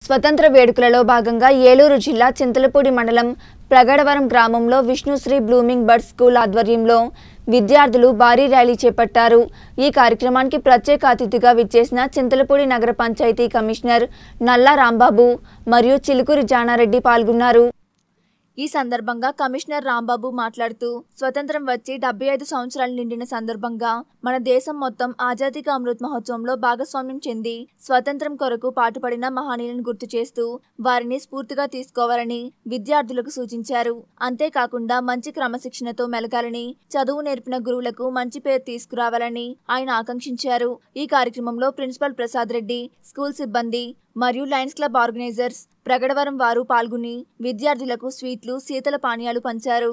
స్వతంత్ర వేడుకలలో భాగంగా ఏలూరు జిల్లా చింతలపూడి మండలం ప్రగడవరం గ్రామంలో విష్ణుశ్రీ బ్లూమింగ్ బర్డ్ స్కూల్ ఆధ్వర్యంలో విద్యార్థులు భారీ ర్యాలీ చేపట్టారు ఈ కార్యక్రమానికి ప్రత్యేక అతిథిగా విచ్చేసిన చింతలపూడి నగర పంచాయతీ కమిషనర్ నల్లా రాంబాబు మరియు చిలుకూరి జానారెడ్డి పాల్గొన్నారు ఈ సందర్భంగా కమిషనర్ రాంబాబు మాట్లాడుతూ స్వతంత్రం వచ్చి డెబ్బై ఐదు సంవత్సరాలు నిండిన సందర్భంగా మన దేశం మొత్తం ఆజాదీ కా అమృత్ మహోత్సవంలో భాగస్వామ్యం చెంది స్వతంత్రం కొరకు పాటుపడిన మహనీయులను గుర్తు చేస్తూ వారిని స్ఫూర్తిగా తీసుకోవాలని విద్యార్థులకు సూచించారు అంతేకాకుండా మంచి క్రమశిక్షణతో మెలగాలని చదువు నేర్పిన గురువులకు మంచి పేరు తీసుకురావాలని ఆయన ఆకాంక్షించారు ఈ కార్యక్రమంలో ప్రిన్సిపల్ ప్రసాద్ రెడ్డి స్కూల్ సిబ్బంది మరియు లయన్స్ క్లబ్ ఆర్గనైజర్స్ ప్రగడవరం వారు పాల్గొని విద్యార్థులకు స్వీట్లు శీతల పానీయాలు పంచారు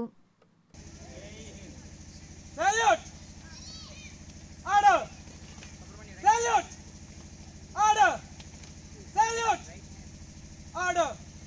Salute! Order! Salute! Order! Salute! Order!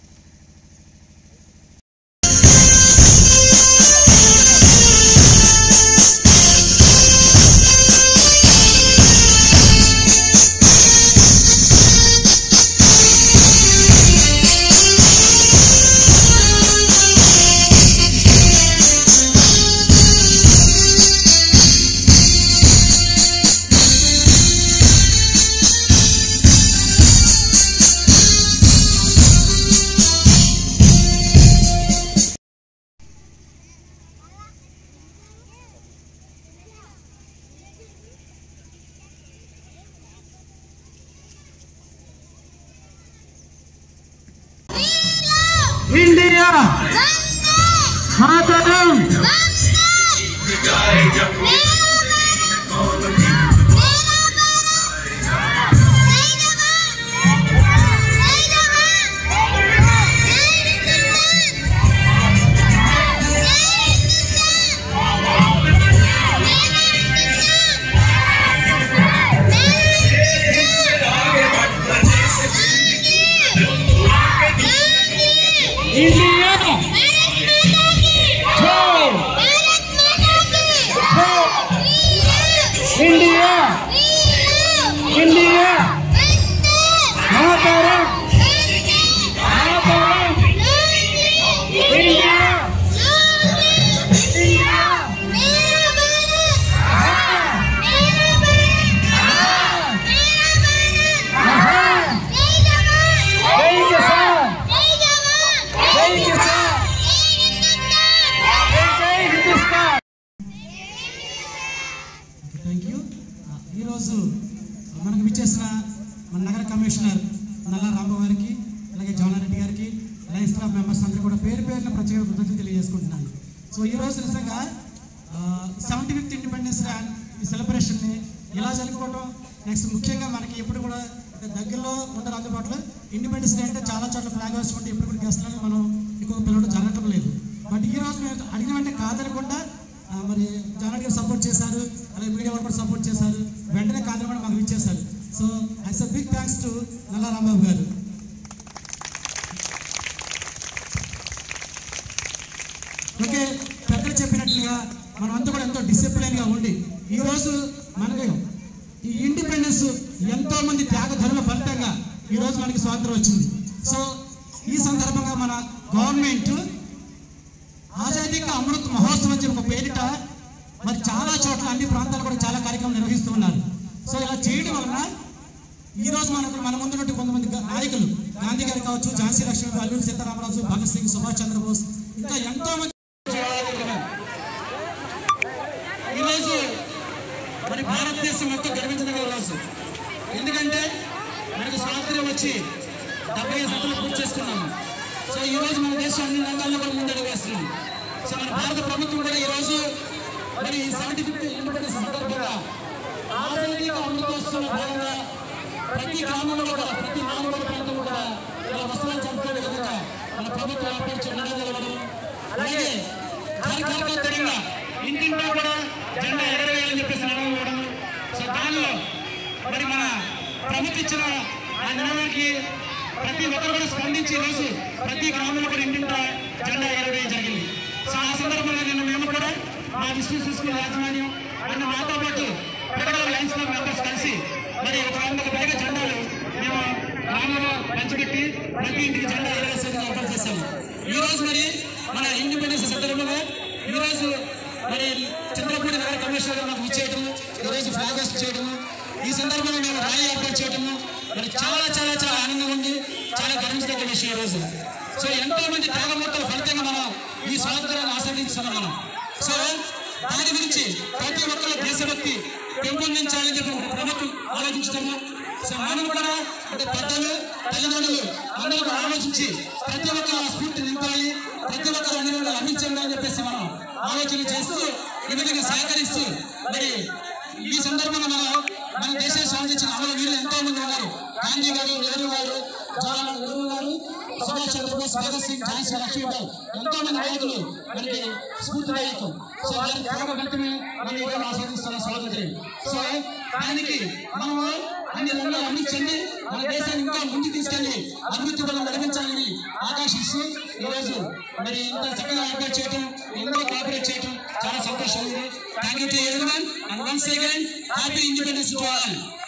India మాతరం ఇండియా జై ఇండియా ఇండియా మాతరం మాతరం ఇండియా ఇండియా జై కిసాన్ జై కిసాన్ జై జై హిందుస్థాన్ థ్యాంక్ యూ ఈరోజు మనకు విచ్చేసిన మన నగర కమిషనర్ నల్లా రాంబాబు గారికి అలాగే జవనారెడ్డి గారికి లయన్స్ క్లబ్ మెంబర్స్ అందరూ కూడా పేరు పేరున ప్రత్యేక కృతజ్ఞతలు తెలియజేసుకుంటున్నాను సో ఈ రోజు నిజంగా సెవెంటీ ఫిఫ్త్ ఇండిపెండెన్స్ డే ఈ సెలబ్రేషన్ని ఇలా జరుపుకోవడం నెక్స్ట్ ముఖ్యంగా మనకి ఎప్పుడు కూడా దగ్గరలో ఉండరు అందుబాటులో ఇండిపెండెన్స్ డే అంటే చాలా చోట్ల ఫ్లాగ్ వేసుకుంటే ఇప్పుడు కూడా గెస్ట్లను మనం ఎక్కువ పిలవడం జరగటం లేదు బట్ ఈ రోజు మేము అడిగిన వెంటనే కాదనకుండా ఆ, మరి జానకి గారు సపోర్ట్ చేశారు అలాగే మీడియా వాళ్ళు కూడా సపోర్ట్ చేశారు వెంటనే కాదని కూడా మాకు ఇచ్చేశారు సో ఐ స big thanks to Nalla Rambabu గారు ఓకే పెద్దలు చెప్పినట్లుగా మనమంతా కూడా ఎంతో డిసిప్లిన్గా ఉండి ఈరోజు మనకి ఈ ఇండిపెండెన్స్ ఎంతో మంది త్యాగధనుల ఫలితంగా ఈరోజు మనకి స్వాతంత్రం వచ్చింది సో ఈ సందర్భంగా మన గవర్నమెంట్ ఆజాదీ కా అమృత్ మహోత్సవం అని చెప్పి ఒక పేరిట మరి చాలా చోట్ల అన్ని ప్రాంతాలు కూడా చాలా కార్యక్రమాలు నిర్వహిస్తూ ఉన్నారు సో ఇలా చేయడం వలన ఈ రోజు మనకు మన ముందున్నట్టు కొంతమంది గా- నాయకులు గాంధీ గారు కావచ్చు ఝాన్సీ లక్ష్మి అల్లూరి సీతారామరాజు భగత్ సింగ్ సుభాష్ చంద్రబోస్ ఇంకా ఎంతో మంది ఈరోజు మరి భారతదేశం మొత్తం గర్వించదగిన రోజు ఎందుకంటే మనకు స్వాతంత్ర్యం వచ్చి డెబ్బై ఐదు సంవత్సరాలు పూర్తి చేసుకున్నాము సో ఈ రోజు మన దేశం అన్ని రంగాల్లో కూడా ముందడుగు వేస్తుంది సో మన భారత ప్రభుత్వం కూడా ఈ రోజు మరి సెవెంటీ ఫిఫ్త్ ఇండిపెండెన్స్ సందర్భంగా ఆధునిక అమృతోత్సవం భాగంగా ప్రతి గ్రామంలో కూడా ప్రతి మానవుల ప్రాంతం కూడా ఇలా వస్త్రాలు చంపుకునే విధంగా మన ప్రభుత్వం ఏర్పరిచి ఉండడం జరగడం అలాగే కార్యకర్తగా ఇంటింటా కూడా జెండా ఎగరవేయాలని చెప్పేసి నిర్ణయం ఇవ్వడం సో దానిలో మరి మన ప్రభుత్వం ఇచ్చిన ఆ నిర్ణయానికి ప్రతి ఒక్కరు కూడా స్పందించి ఈరోజు ప్రతి గ్రామంలో కూడా ఇంటింటా జెండా ఎగరవేయడం జరిగింది సో ఆ సందర్భంగా నిన్న మేము కూడా మా విశ్వ స్కూల్ యాజమాన్యం నిన్న మాతో పాటు ప్రకటన లయన్స్ క్లబ్ మెంబర్స్ కలిసి మరి ఒక వందకు పైగా జెండాలు మేము గ్రామంలో పంచిపెట్టి ప్రతి ఇంటికి జెండా ఎగరేసేందుకు ఏర్పాటు చేశాము ఈ రోజు మరి మన ఇండిపెండెన్స్ సందర్భంగా ఈ రోజు మరి చంద్రపూడి నగర కమిషనర్ గారు మాకు ఇచ్చేయటము ఈ రోజు ఫ్లాగ్ హోస్ట్ చేయటము ఈ సందర్భంగా మేము ర్యాలీ ఏర్పాటు చేయటము మరి చాలా చాలా చాలా ఆనందంగా ఉంది చాలా గర్వించదగ్గ విషయం ఈ రోజు సో ఎంతో మంది త్యాగమూర్తుల ఫలితంగా మనం ఈ స్వాతంత్రాన్ని ఆస్వాదించున్నాం మనం సో దాని గురించి ప్రతి ఒక్కరు దేశభక్తి పెంపొందించాలని చెప్పి ఒక ప్రభుత్వం ఆలోచించడము సో మనం కూడా అంటే పెద్దలు తల్లిదండ్రులు అందరూ కూడా ఆలోచించి ప్రతి ఒక్కరు ఆ స్ఫూర్తి నింపాలి ప్రతి ఒక్కరు అన్ని విధాలు అందించండి అని చెప్పేసి మనం ఆలోచన చేస్తూ ఈ విధంగా సహకరిస్తూ మరి ఈ సందర్భంగా మనం మన దేశాన్ని సాధించిన అమల వీరులు ఎంతో మంది ఉన్నారు గాంధీ గారు నెహ్రూ గారు జవహర్లాల్ నెహ్రూ గారు సుభాష్ చంద్రబోస్ భగత్ సింగ్ ఝాన్సీ లక్ష్మీబాయి ఎంతో మంది నాయకులు మనకి స్ఫూర్తిదాయకం సో వారి త్యాగ ఫలితమే మనం ఈరోజు ఆస్వాదిస్తున్న స్వాతంత్ర్యం సో దానికి మనము అన్ని రంగాలు అందించండి మన దేశాన్ని ఇంకా ముందుకు తీసుకెళ్లి అభివృద్ధి పనులు నడిపించాలని ఆకాంక్షిస్తూ ఈరోజు మరి ఇంత చక్కగా ఏర్పాటు చేయటం ఇందులో కోఆపరేట్ చేయటం చాలా సంతోషం ఉంది thank you to everyone and once again happy independence to all